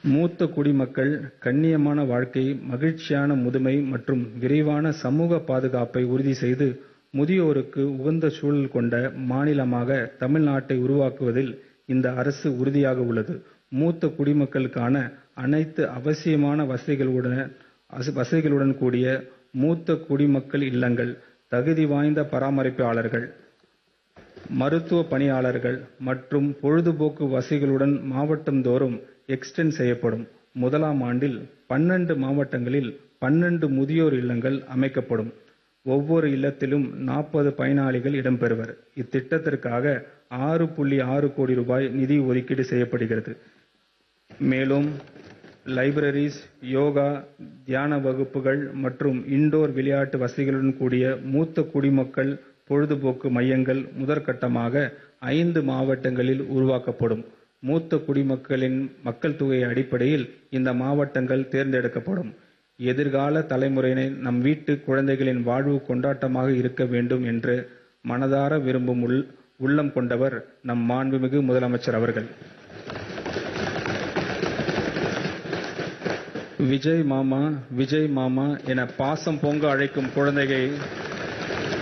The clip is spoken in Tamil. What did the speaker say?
மூத்த குடிமக்கள் கண்ணியமான வாழ்க்கை, மகிழ்ச்சியான முதுமை மற்றும் விரைவான சமூக பாதுகாப்பை உறுதி செய்து, முதியோருக்கு உகந்த சூழல் கொண்ட மாநிலமாக தமிழ்நாட்டை உருவாக்குவதில் இந்த அரசு உறுதியாக உள்ளது. மூத்த குடிமக்களுக்கான அனைத்து அவசியமான வசதிகளுடன் கூடிய மூத்த குடிமக்கள் இல்லங்கள், தகுதி வாய்ந்த பராமரிப்பாளர்கள், மருத்துவ பணியாளர்கள் மற்றும் பொழுதுபோக்கு வசதிகளுடன் மாவட்டந்தோறும் எக்ஸ்டெண்ட் செய்யப்படும். முதலாம் ஆண்டில் பன்னெண்டு மாவட்டங்களில் பன்னெண்டு முதியோர் இல்லங்கள் அமைக்கப்படும். ஒவ்வொரு இல்லத்திலும் நாற்பது பயனாளிகள் இடம்பெறுவர். இத்திட்டத்திற்காக ஆறு புள்ளி ஆறு கோடி ரூபாய் நிதி ஒதுக்கீடு செய்யப்படுகிறது. மேலும் லைப்ரரிஸ், யோகா, தியான வகுப்புகள் மற்றும் இன்டோர் விளையாட்டு வசதிகளுடன் கூடிய மூத்த குடிமக்கள் பொழுதுபோக்கு மையங்கள் முதற்கட்டமாக ஐந்து மாவட்டங்களில் உருவாக்கப்படும். மூத்த குடிமக்களின் மக்கள் தொகை அடிப்படையில் இந்த மாவட்டங்கள் தேர்ந்தெடுக்கப்படும். எதிர்கால தலைமுறையினர் நம் வீட்டு குழந்தைகளின் வாழ்வு கொண்டாட்டமாக இருக்க வேண்டும் என்று மனதார விரும்பும் உள்ளம் கொண்டவர் நம் மாண்புமிகு முதலமைச்சர் அவர்கள். விஜய் மாமா விஜய் மாமா என பாசம் பொங்க அழைக்கும் குழந்தையை